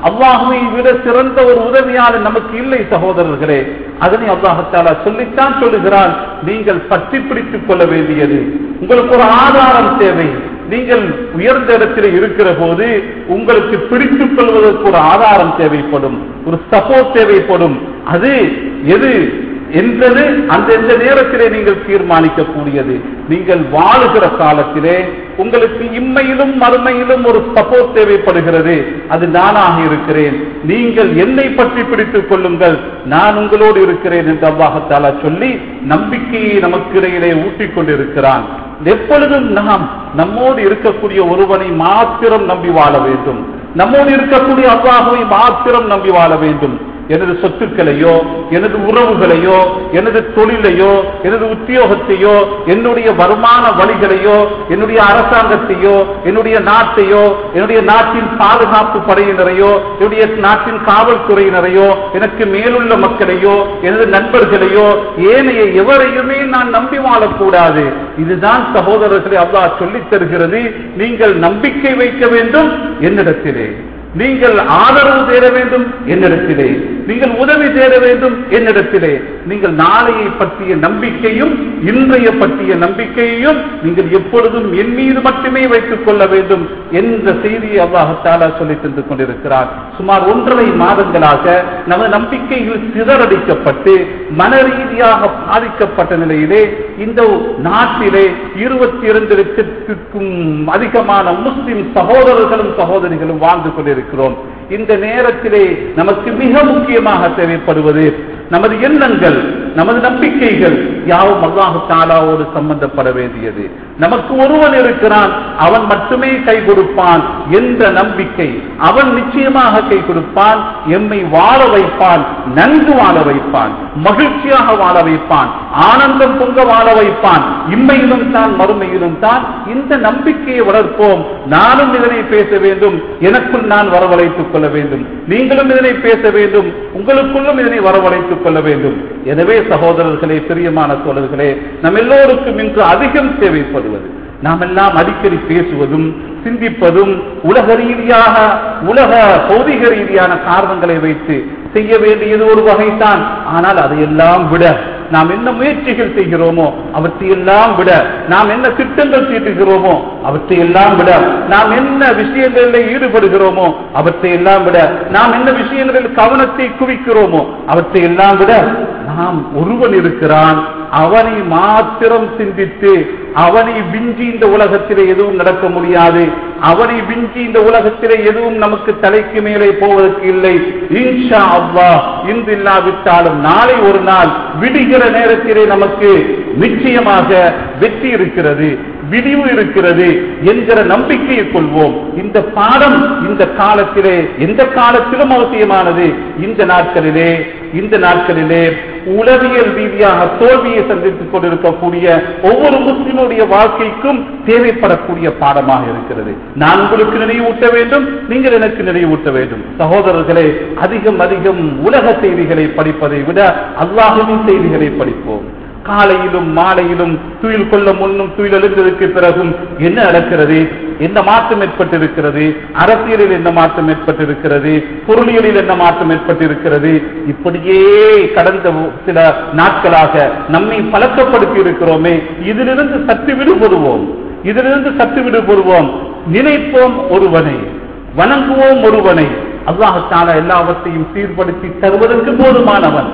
அல்லாஹுவை விட சிறந்த ஒரு உதவியாளர் நமக்கு இல்லை சகோதரர்களே அதனை அல்லாஹத்தாலா சொல்லித்தான் சொல்லுகிறான் நீங்கள் பற்றி பிடித்துக் கொள்ள வேண்டியது உங்களுக்கு ஒரு ஆதாரம் தேவை நீங்கள் உயர்ந்த இடத்தில் இருக்கிற போது உங்களுக்கு பிடித்துக் கொள்வதற்கு ஒரு ஆதாரம் தேவைப்படும் ஒரு சப்போர்ட் தேவைப்படும் அது எது என்பது அந்த எந்த நேரத்திலே நீங்கள் தீர்மானிக்கக்கூடியது நீங்கள் வாழுகிற காலத்திலே உங்களுக்கு இம்மையிலும் மறுமையிலும் ஒரு சப்போர்ட் தேவைப்படுகிறது அது நானாக இருக்கிறேன் நீங்கள் என்னை பற்றி பிடித்துக் கொள்ளுங்கள் நான் உங்களோடு இருக்கிறேன் என்று அல்லாஹத்தாலா சொல்லி நம்பிக்கையை நமக்கு இடையிலே ஊட்டிக் கொண்டிருக்கிறான் எப்பொழுதும் நாம் நம்மோடு இருக்கக்கூடிய ஒருவனை மாத்திரம் நம்பி வாழ வேண்டும் நம்மோடு இருக்கக்கூடிய அல்லாஹுவை மாத்திரம் நம்பி வாழ வேண்டும் எனது சொத்துக்களையோ எனது உறவுகளையோ எனது தொழிலையோ எனது உத்தியோகத்தையோ என்னுடைய வருமான வழிகளையோ என்னுடைய அரசாங்கத்தையோ என்னுடைய நாட்டையோ என்னுடைய நாட்டின் பாதுகாப்பு படையினரையோ என்னுடைய நாட்டின் காவல்துறையினரையோ எனக்கு மேலுள்ள மக்களையோ எனது நண்பர்களையோ ஏனைய எவரையுமே நான் நம்பி வாழக்கூடாது இதுதான் சகோதரர்களை அல்லாஹ் சொல்லித் தருகிறது நீங்கள் நம்பிக்கை வைக்க வேண்டும் என்னிடத்திலே நீங்கள் ஆதரவு தேட வேண்டும் என்னிடத்திலே நீங்கள் உதவி தேட வேண்டும் என்னிடத்திலே நீங்கள் நாளையை பற்றிய நம்பிக்கையும் இன்றைய பற்றிய நம்பிக்கையையும் நீங்கள் எப்பொழுதும் என் மீது மட்டுமே வைத்துக் கொள்ள வேண்டும் என்ற செய்தியை அல்லாஹத்தாலா சொல்லி தந்து கொண்டிருக்கிறார் சுமார் ஒன்றரை மாதங்களாக நமது நம்பிக்கைகள் சிதறடிக்கப்பட்டு மன ரீதியாக பாதிக்கப்பட்ட நிலையிலே இந்த நாட்டிலே இருபத்தி இரண்டு லட்சத்திற்கும் அதிகமான முஸ்லிம் சகோதரர்களும் சகோதரிகளும் வாழ்ந்து கொண்டிருக்கிறோம் இந்த நேரத்திலே நமக்கு மிக முக்கியமாக தேவைப்படுவது நமது எண்ணங்கள் நமது நம்பிக்கைகள் யாவும் அல்லாஹு தாலாவோடு சம்பந்தப்பட வேண்டியது நமக்கு ஒருவன் இருக்கிறான் அவன் மட்டுமே கை கொடுப்பான் என்ற நம்பிக்கை அவன் நிச்சயமாக கை கொடுப்பான் எம்மை வாழ வைப்பான் நன்கு வாழ வைப்பான் மகிழ்ச்சியாக வாழ வைப்பான் ஆனந்தம் பொங்க வாழ வைப்பான் இம்மையிலும் தான் மறுமையிலும் தான் இந்த நம்பிக்கையை வளர்ப்போம் நானும் இதனை பேச வேண்டும் எனக்குள் நான் வரவழைத்துக் கொள்ள வேண்டும் நீங்களும் இதனை பேச வேண்டும் உங்களுக்குள்ளும் இதனை வரவழைத்துக் கொள்ள வேண்டும் எனவே சகோதரர்களே பிரியமான தோழர்களே நம் எல்லோருக்கும் இன்று அதிகம் தேவைப்படுவது நாம் எல்லாம் அடிக்கடி பேசுவதும் சிந்திப்பதும் உலக ரீதியாக உலக பௌதிக ரீதியான காரணங்களை வைத்து செய்ய வேண்டியது ஒரு வகைதான் ஆனால் அதையெல்லாம் விட நாம் என்ன முயற்சிகள் செய்கிறோமோ அவற்றை எல்லாம் விட நாம் என்ன திட்டங்கள் தீட்டுகிறோமோ அவற்றை எல்லாம் விட நாம் என்ன விஷயங்களில் ஈடுபடுகிறோமோ அவற்றை எல்லாம் விட நாம் என்ன விஷயங்களில் கவனத்தை குவிக்கிறோமோ அவற்றை எல்லாம் விட நாம் ஒருவன் இருக்கிறான் அவனை மாத்திரம் சிந்தித்து அவனை விஞ்சி இந்த உலகத்திலே எதுவும் நடக்க முடியாது அவனை விஞ்சி இந்த உலகத்திலே எதுவும் நமக்கு தலைக்கு மேலே போவதற்கு இல்லை இன்ஷா அவ்வா இன்று இல்லாவிட்டாலும் நாளை ஒரு நாள் விடுகிற நேரத்திலே நமக்கு நிச்சயமாக வெற்றி இருக்கிறது விடிவு இருக்கிறது என்கிற நம்பிக்கையை கொள்வோம் இந்த பாடம் இந்த காலத்திலே எந்த காலத்திலும் அவசியமானது இந்த நாட்களிலே இந்த நாட்களிலே உளவியல் ரீதியாக தோல்வியை சந்தித்துக் கொண்டிருக்கக்கூடிய ஒவ்வொரு முஸ்லிமுடைய வாழ்க்கைக்கும் தேவைப்படக்கூடிய பாடமாக இருக்கிறது நான் உங்களுக்கு நினைவூட்ட வேண்டும் நீங்கள் எனக்கு நினைவூட்ட வேண்டும் சகோதரர்களே அதிகம் அதிகம் உலக செய்திகளை படிப்பதை விட அல்லாஹுவின் செய்திகளை படிப்போம் காலையிலும் மாலையிலும் துயில் கொள்ள முன்னும் துயில் எழுந்ததற்கு பிறகும் என்ன நடக்கிறது என்ன மாற்றம் ஏற்பட்டிருக்கிறது அரசியலில் என்ன மாற்றம் ஏற்பட்டிருக்கிறது பொருளியலில் என்ன மாற்றம் ஏற்பட்டிருக்கிறது இப்படியே கடந்த சில நாட்களாக நம்மை பழக்கப்படுத்தி இருக்கிறோமே இதிலிருந்து சற்று விடுபடுவோம் இதிலிருந்து சற்று விடுபடுவோம் நினைப்போம் ஒருவனை வணங்குவோம் ஒருவனை அல்லாஹால எல்லாவற்றையும் சீர்படுத்தி தருவதற்கு போதுமானவன்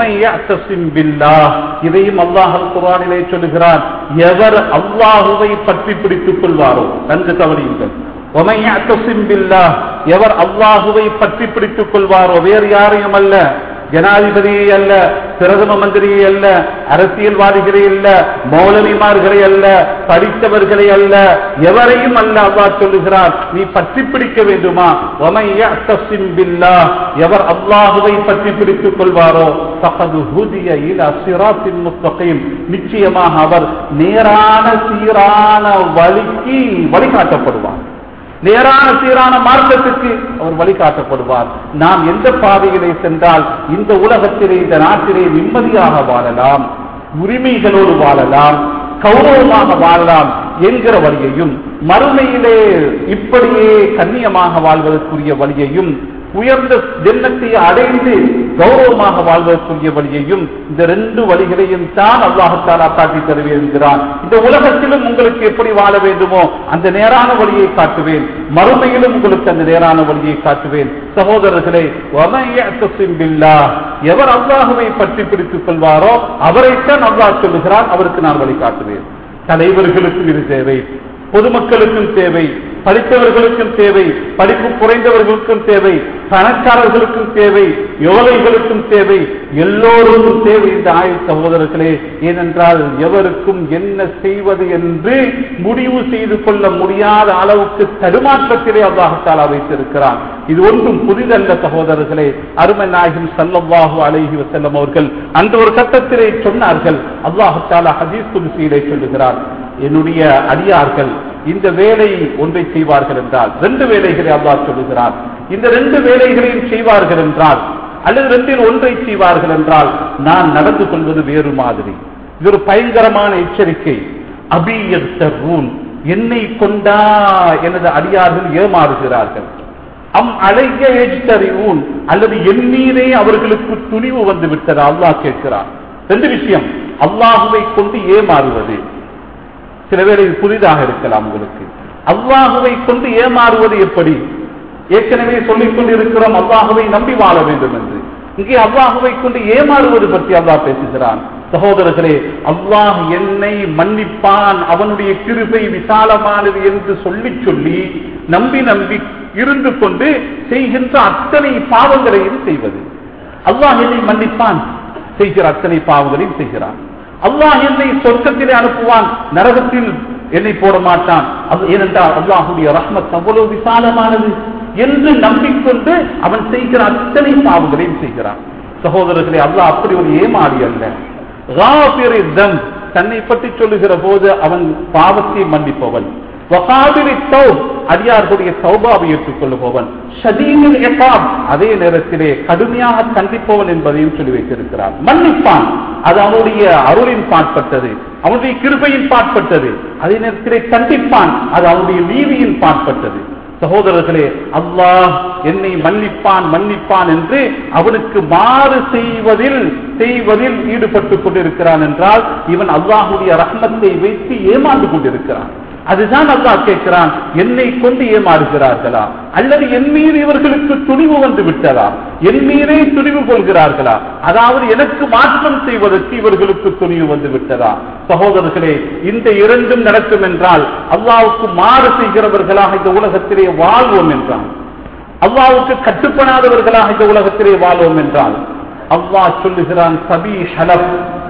இதையும் அல்லாஹ் குரானிலே சொல்லுகிறான் எவர் அல்லாஹுவை பற்றி பிடித்துக் கொள்வாரோ நன்கு கவனியுங்கள் எவர் அல்லாஹுவை பற்றி பிடித்துக் கொள்வாரோ வேறு யாரையும் அல்ல ஜனாதிபதியை அல்ல பிரதம மந்திரியை அல்ல அரசியல்வாதிகளை அல்ல மௌலவிமார்களை அல்ல படித்தவர்களை அல்ல எவரையும் அல்ல அல்லா சொல்லுகிறார் நீ பற்றி பிடிக்க வேண்டுமா எவர் அல்லாஹுவை பற்றி பிடித்துக் கொள்வாரோ நிச்சயமாக அவர் நேரான சீரான வழிக்கு வழிகாட்டப்படுவார் நேரான சீரான மார்க்கத்துக்கு அவர் வழிகாட்டப்படுவார் நாம் எந்த பாதையிலே சென்றால் இந்த உலகத்திலே இந்த நாட்டிலே நிம்மதியாக வாழலாம் உரிமைகளோடு வாழலாம் கௌரவமாக வாழலாம் என்கிற வழியையும் மறுமையிலே இப்படியே கண்ணியமாக வாழ்வதற்குரிய வழியையும் உயர்ந்த ஜென்னத்தை அடைந்து கௌரவமாக வாழ்வதற்குரிய வழியையும் இந்த ரெண்டு வழிகளையும் தான் அல்லாஹாலா காட்டி தருவேன் என்கிறான் இந்த உலகத்திலும் உங்களுக்கு எப்படி வாழ வேண்டுமோ அந்த நேரான வழியை காட்டுவேன் மறுமையிலும் உங்களுக்கு அந்த நேரான வழியை காட்டுவேன் சகோதரர்களே وَمَن يَعْتَصِمْ بِاللَّهِ எவர் அல்லாஹுவை பற்றி பிடித்துக் கொள்வாரோ அவரைத்தான் அல்லாஹ் சொல்லுகிறான் அவருக்கு நான் வழி காட்டுவேன் தலைவர்களுக்கும் இது தேவை பொதுமக்களுக்கும் தேவை படித்தவர்களுக்கும் தேவை படிப்பு குறைந்தவர்களுக்கும் தேவை பணக்காரர்களுக்கும் தேவை ஏழைகளுக்கும் தேவை எல்லோருக்கும் தேவை இந்த ஆயுள் சகோதரர்களே ஏனென்றால் எவருக்கும் என்ன செய்வது என்று முடிவு செய்து கொள்ள முடியாத அளவுக்கு தடுமாற்றத்திலே அல்லாஹாலா வைத்திருக்கிறான் இது ஒன்றும் புதிதல்ல சகோதரர்களே அருமை நாயகம் சல்லல்லாஹு அலைஹி வஸல்லம் அவர்கள் அந்த ஒரு கட்டத்திலே சொன்னார்கள் அல்லாஹாலா ஹதீஸ் குதிசையிலே சொல்லுகிறார் என்னுடைய அடியார்கள் இந்த வேலை ஒன்றை செய்வார்கள் என்றால் ரெண்டு வேலைகளை அல்லாஹ் சொல்லுகிறார் இந்த ரெண்டு வேலைகளையும் செய்வார்கள் என்றால் அல்லது ரெண்டில் ஒன்றை செய்வார்கள் என்றால் நான் நடந்து கொள்வது வேறு மாதிரி இது ஒரு பயங்கரமான எச்சரிக்கை அபியர்த்தூன் என்னை கொண்டா எனது அடியார்கள் ஏமாறுகிறார்கள் அம் அழைய எஜ்தறிவூன் அல்லது என் மீதே அவர்களுக்கு துணிவு வந்து விட்டது அல்லாஹ் கேட்கிறார் ரெண்டு விஷயம் அல்லாஹுவை கொண்டு ஏமாறுவது சில வேளை இது புதிதாக இருக்கலாம் உங்களுக்கு அல்லாஹுவை கொண்டு ஏமாறுவது எப்படி ஏற்கனவே சொல்லிக் கொண்டிருக்கிறோம் அல்லாஹுவை நம்பி வாழ வேண்டும் என்று இங்கே அல்லாஹுவை கொண்டு ஏமாறுவது பற்றி அல்லாஹ் பேசுகிறான் சகோதரர்களே அல்லாஹ் என்னை மன்னிப்பான் அவனுடைய கிருபை விசாலமானது என்று சொல்லி சொல்லி நம்பி நம்பி இருந்து கொண்டு செய்கின்ற அத்தனை பாவங்களையும் செய்வது அல்லாஹ் என்னை மன்னிப்பான் செய்கிற அத்தனை பாவங்களையும் செய்கிறான் அல்லாஹ் என்னை சொர்க்கத்திலே அனுப்புவான் நரகத்தில் என்னை போட மாட்டான் அது ஏனென்றால் அல்லாஹுடைய ரஹ்மத் அவ்வளவு விசாலமானது என்று நம்பிக்கொண்டு அவன் செய்கிற அத்தனை பாவங்களையும் செய்கிறான் சகோதரர்களே அல்லாஹ் அப்படி ஒரு ஏமாறி அல்ல காபிரி தம் தன்னை பற்றி சொல்லுகிற போது அவன் பாவத்தை மன்னிப்பவன் வகாபிரி தௌப் அடியார்களுடைய சௌபாவை ஏற்றுக்கொள்ளுபவன் ஷதீனில் எப்பாப் அதே நேரத்திலே கடுமையாக கண்டிப்பவன் என்பதையும் சொல்லி வைத்திருக்கிறார் மன்னிப்பான் அது அவனுடைய அருளின் பாட்பட்டது அவனுடைய கிருபையின் பாட்பட்டது அதே நேரத்திலே கண்டிப்பான் அது அவனுடைய நீதியின் பாட்பட்டது சகோதரர்களே அல்லாஹ் என்னை மன்னிப்பான் மன்னிப்பான் என்று அவனுக்கு மாறு செய்வதில் செய்வதில் ஈடுபட்டுக் கொண்டிருக்கிறான் என்றால் இவன் அல்லாஹுடைய ரஹ்மத்தை வைத்து ஏமாந்து கொண்டிருக்கிறான் அதுதான் அல்லாஹ் கேட்கிறான் என்னை கொண்டு ஏமாறுகிறார்களா அல்லது என் மீது இவர்களுக்கு துணிவு வந்து விட்டதா என் மீதே துணிவு கொள்கிறார்களா அதாவது எனக்கு மாற்றம் செய்வதற்கு இவர்களுக்கு துணிவு வந்து விட்டதா சகோதரர்களே இந்த இரண்டும் நடக்கும் என்றால் அல்லாவுக்கு மாறு செய்கிறவர்களாக இந்த உலகத்திலே வாழ்வோம் என்றான் அல்லாவுக்கு கட்டுப்படாதவர்களாக இந்த உலகத்திலே வாழ்வோம் என்றால் அல்லாஹ் சொல்லுகிறான் சபி ஹலப்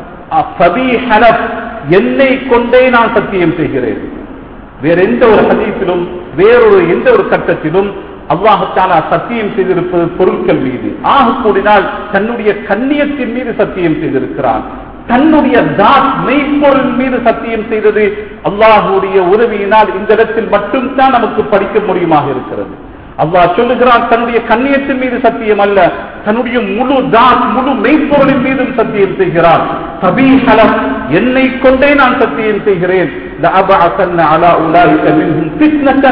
சபி ஹலப் என்னை கொண்டே நான் சத்தியம் செய்கிறேன் வேற எந்த ஒரு ஹதீஸிலும் வேறொரு எந்த ஒரு கட்டத்திலும் அல்லாஹாலா சத்தியம் செய்திருப்பது பொருட்கள் மீது ஆக கூடினால் தன்னுடைய கண்ணியத்தின் மீது சத்தியம் செய்திருக்கிறான் தன்னுடைய தாத் மெய்ப்பொருள் மீது சத்தியம் செய்தது அல்லாஹுடைய உதவியினால் இந்த இடத்தில் மட்டும்தான் நமக்கு படிக்க முடியுமாக இருக்கிறது அல்லாஹ் சொல்லுகிறான் தன்னுடைய கண்ணியத்தின் மீது சத்தியம் அல்ல தன்னுடைய முழு தாஸ் முழு மெய்ப்பொருளின் மீதும் சத்தியம் செய்கிறான் தபீஹலம் என்னை கொண்டே நான் சத்தியம் செய்கிறேன் لأبعثن على أولئك منهم فتنة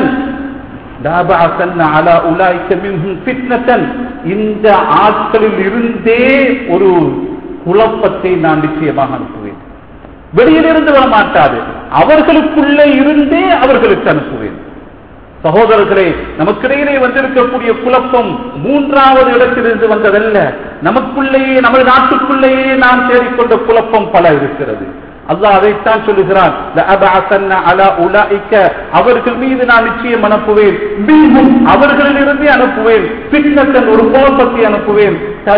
لأبعثن على أولئك منهم فتنة இந்த ஆட்களில் இருந்தே ஒரு குழப்பத்தை நான் நிச்சயமாக அனுப்புவேன் வெளியிலிருந்து வர மாட்டாது அவர்களுக்குள்ளே இருந்தே அவர்களுக்கு அனுப்புவேன் சகோதரர்களே நமக்கிடையிலே வந்திருக்கக்கூடிய குழப்பம் மூன்றாவது இடத்திலிருந்து வந்ததல்ல நமக்குள்ளேயே நமது நாட்டுக்குள்ளேயே நாம் தேடிக்கொண்ட குழப்பம் பல இருக்கிறது அல்லாஹ் அதைத்தான் சொல்லுகிறான் அவர்கள் மீது நான் நிச்சயம் அனுப்புவேன் மீண்டும் அவர்களிலிருந்தே அனுப்புவேன் பின்னத்தன் ஒரு குழப்பத்தை அனுப்புவேன்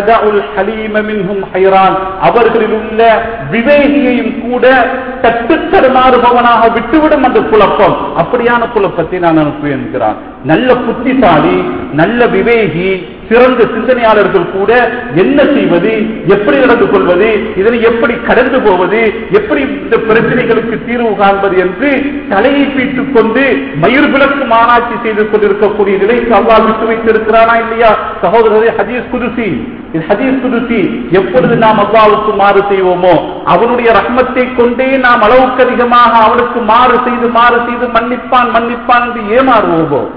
அவர்களில் உள்ள விவேகியையும் கூட தட்டுத்தடுமாறுபவனாக விட்டுவிடும் அந்த குழப்பம் அப்படியான குழப்பத்தை நான் அனுப்புவேன் என்கிறான் நல்ல புத்திசாலி நல்ல விவேகி சிறந்த சிந்தனையாளர்கள் கூட என்ன செய்வது எப்படி நடந்து கொள்வது இதனை எப்படி கடந்து போவது எப்படி இந்த பிரச்சனைகளுக்கு தீர்வு காண்பது என்று தலையை பீட்டுக் கொண்டு மயிர் விளக்கு மாநாட்சி செய்து கொண்டிருக்கக்கூடிய நிலைக்கு அல்லா விட்டு வைத்திருக்கிறானா இல்லையா சகோதரரே ஹதீஸ் குருசி இது ஹதீஸ் குருசி எப்பொழுது நாம் அல்லாவுக்கு மாறு செய்வோமோ அவனுடைய ரஹ்மத்தை கொண்டே நாம் அளவுக்கு அதிகமாக அவனுக்கு மாறு செய்து மாறு செய்து மன்னிப்பான் மன்னிப்பான் என்று ஏமாறுவோமோ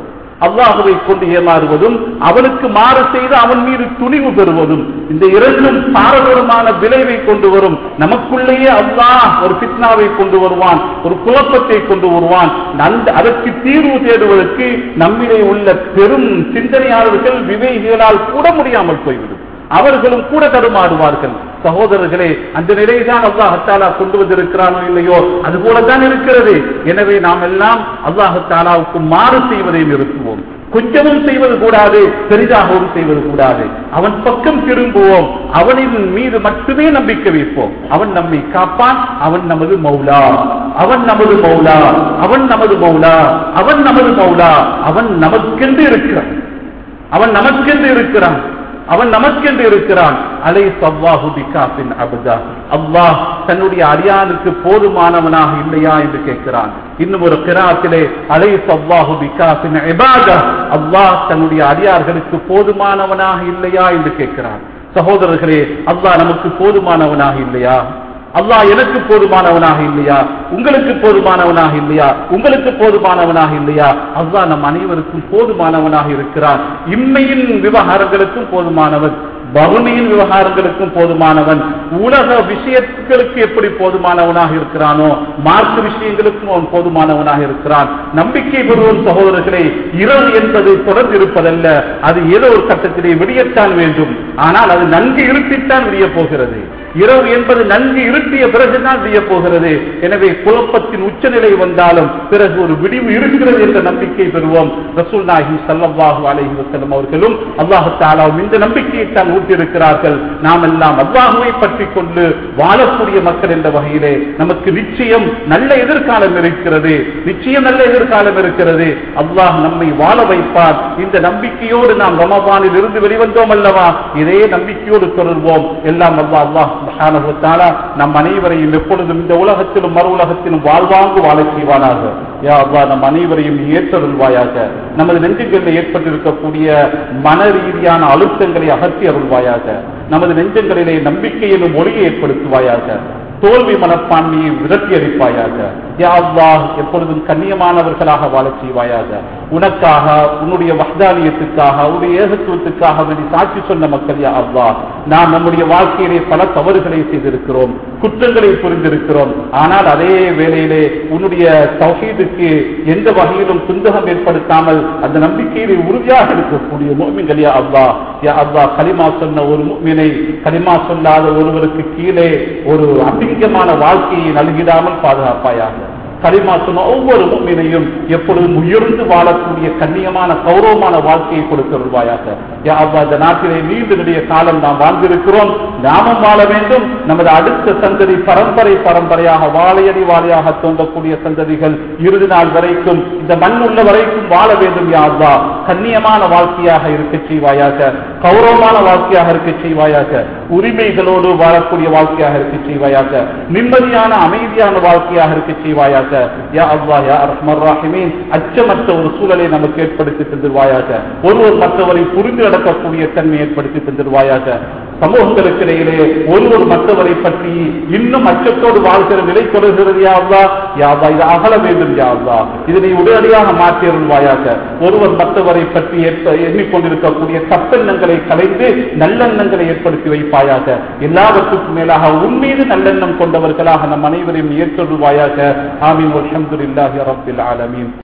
அல்லாஹுவை கொண்டு ஏமாறுவதும் அவனுக்கு மாறு செய்து அவன் மீது துணிவு பெறுவதும் இந்த இரண்டும் பாரதூரமான விளைவை கொண்டு வரும் நமக்குள்ளேயே அல்லாஹ் ஒரு பித்னாவை கொண்டு வருவான் ஒரு குழப்பத்தை கொண்டு வருவான் அந்த அதற்கு தீர்வு தேடுவதற்கு நம்மிலே உள்ள பெரும் சிந்தனையாளர்கள் விவேகிகளால் கூட முடியாமல் போய்விடும் அவர்களும் கூட தடுமாறுவார்கள் சகோதரர்களே அந்த நிலைதான் அல்லாஹாலா கொண்டு வந்திருக்கிறானோ இல்லையோ அது போலதான் இருக்கிறது எனவே நாம் எல்லாம் அல்லாஹாலாவுக்கு மாறு செய்வதை நிறுத்துவோம் கொஞ்சமும் செய்வது கூடாது பெரிதாகவும் செய்வது கூடாது அவன் பக்கம் திரும்புவோம் அவனின் மீது மட்டுமே நம்பிக்கை வைப்போம் அவன் நம்மை காப்பான் அவன் நமது மௌலா அவன் நமது மௌலா அவன் நமது மௌலா அவன் நமது மௌலா அவன் நமக்கென்று இருக்கிறான் அவன் நமக்கென்று இருக்கிறான் அவன் நமக்கென்று இருக்கிறான் அலை சவ்வாஹு பிகாபின் அபுதா அல்லாஹ் தன்னுடைய அடியானுக்கு போதுமானவனாக இல்லையா என்று கேட்கிறான் இன்னும் ஒரு கிராத்திலே அலை சவ்வாஹு பிகாபின் இபாதா அல்லாஹ் தன்னுடைய அடியார்களுக்கு போதுமானவனாக இல்லையா என்று கேட்கிறான் சகோதரர்களே அல்லாஹ் நமக்கு போதுமானவனாக இல்லையா அல்லாஹ் எனக்கு போதுமானவனாக இல்லையா உங்களுக்கு போதுமானவனாக இல்லையா உங்களுக்கு போதுமானவனாக இல்லையா அல்லாஹ் நம் அனைவருக்கும் போதுமானவனாக இருக்கிறான் இம்மையின் விவகாரங்களுக்கும் போதுமானவன் பகுமையின் விவகாரங்களுக்கும் போதுமானவன் உலக விஷயங்களுக்கு எப்படி போதுமானவனாக இருக்கிறானோ மார்க்க விஷயங்களுக்கும் அவன் போதுமானவனாக இருக்கிறான் நம்பிக்கை பெறுவோம் சகோதரர்களே இரவு என்பது தொடர்ந்து இருப்பதல்ல அது ஏதோ ஒரு கட்டத்திலே விடியத்தான் வேண்டும் ஆனால் அது நன்கு இருட்டித்தான் விடிய போகிறது இரவு என்பது நன்கு இருட்டிய பிறகுதான் விடிய போகிறது எனவே குழப்பத்தின் உச்சநிலை வந்தாலும் பிறகு ஒரு விடிவு இருக்கிறது என்ற நம்பிக்கை பெறுவோம் ரசூல் நாஹி சல்லாஹு அலஹி வசலம் அவர்களும் அல்லாஹு தாலாவும் இந்த நம்பிக்கையை தான் ஊட்டியிருக்கிறார்கள் நாம் எல்லாம் அல்லாஹுவை பற்றி கொண்டு வாழக்கூடிய மக்கள் என்ற வகையிலே நமக்கு நிச்சயம் நல்ல எதிர்காலம் இருக்கிறது நிச்சயம் நல்ல எதிர்காலம் இருக்கிறது அல்லாஹ் நம்மை வாழ வைப்பார் இந்த நம்பிக்கையோடு நாம் ரமபானில் இருந்து வெளிவந்தோம் அல்லவா இதே நம்பிக்கையோடு தொடர்வோம் எல்லாம் அல்லாஹ் அல்லாஹ் சுப்ஹானஹு வ தஆலா நம் அனைவரையும் எப்பொழுதும் இந்த உலகத்திலும் மறு உலகத்திலும் வாழ்வாங்கு வாழச் செய்வானாக யா அல்லாஹ் நம் அனைவரையும் ஏற்றருள்வாயாக நமது நெஞ்சுகளில் ஏற்பட்டிருக்கக்கூடிய மன ரீதியான அழுத்தங்களை அகற்றி அருள்வாயாக நமது நெஞ்சங்களிலே நம்பிக்கை எனும் ஒளியை ஏற்படுத்துவாயாக தோல்வி மனப்பான்மையை விரட்டி அடிப்பாயாக யா அல்லாஹ் எப்பொழுதும் கண்ணியமானவர்களாக வாழச் செய்வாயாக உனக்காக உன்னுடைய வஹ்தானியத்துக்காக உன்னுடைய ஏகத்துவத்துக்காக வேண்டி சாட்சி சொன்ன மக்கள் யா அல்லாஹ் நாம் நம்முடைய வாழ்க்கையிலே பல தவறுகளை செய்திருக்கிறோம் குற்றங்களை புரிந்திருக்கிறோம் ஆனால் அதே வேளையிலே உன்னுடைய தௌஹீதுக்கு எந்த வகையிலும் துந்தகம் ஏற்படுத்தாமல் அந்த நம்பிக்கையிலே உறுதியாக இருக்கக்கூடிய மோமின்கள் யா அல்லாஹ் யா அல்லாஹ் கலிமா சொன்ன ஒரு முக்மினை கலிமா சொல்லாத ஒருவருக்கு கீழே ஒரு அசிங்கமான வாழ்க்கையை நல்கிடாமல் பாதுகாப்பாயாக கலிமா சொன்ன ஒவ்வொரு முக்மினையும் எப்பொழுதும் உயர்ந்து வாழக்கூடிய கண்ணியமான கௌரவமான வாழ்க்கையை கொடுத்திருவாயாக யா அல்லாஹ் இந்த நாட்டிலே நீண்ட நெடிய காலம் நாம் வாழ்ந்திருக்கிறோம் நாமும் வாழ வேண்டும் நமது அடுத்த சந்ததி பரம்பரை பரம்பரையாக வாழையடி வாழையாக தோன்றக்கூடிய சந்ததிகள் இறுதி நாள் வரைக்கும் இந்த மண் உள்ள வரைக்கும் வாழ வேண்டும் யா அல்லாஹ் கண்ணியமான வாழ்க்கையாக இருக்க செய்வாயாக கௌரவமான வாழ்க்கையாக இருக்க செய்வாயாக உரிமைகளோடு வாழக்கூடிய வாழ்க்கையாக இருக்க செய்வாயாக நிம்மதியான அமைதியான வாழ்க்கையாக இருக்க செய்வாயாக யா அல்லாஹ் யா அர்ஹமர் ராஹிமீன் அச்சமற்ற ஒரு சூழலை நமக்கு ஏற்படுத்தி தந்துருவாயாக ஒருவர் மற்றவரை புரிந்து நடக்கக்கூடிய தன்மை ஏற்படுத்தி தந்துருவாயாக சமூகங்களுக்கு இடையிலே ஒருவர் மற்றவரை பற்றி இன்னும் அச்சத்தோடு வாழ்கிற நிலை தொடர்கிறது யாவா யாவா இது அகல வேண்டும் யாவா இதனை உடனடியாக மாற்றியருள்வாயாக ஒருவர் மற்றவரை பற்றி ஏற்ப எண்ணிக்கொண்டிருக்கக்கூடிய தப்பெண்ணங்களை கலைந்து நல்லெண்ணங்களை ஏற்படுத்தி வைப்பாயாக எல்லாவற்றுக்கும் மேலாக உன்மீது நல்லெண்ணம் கொண்டவர்களாக நம் அனைவரையும் ஏற்றருள்வாயாக ஆமீன் அல்ஹம்துலில்லாஹி ரப்பில் ஆலமீன்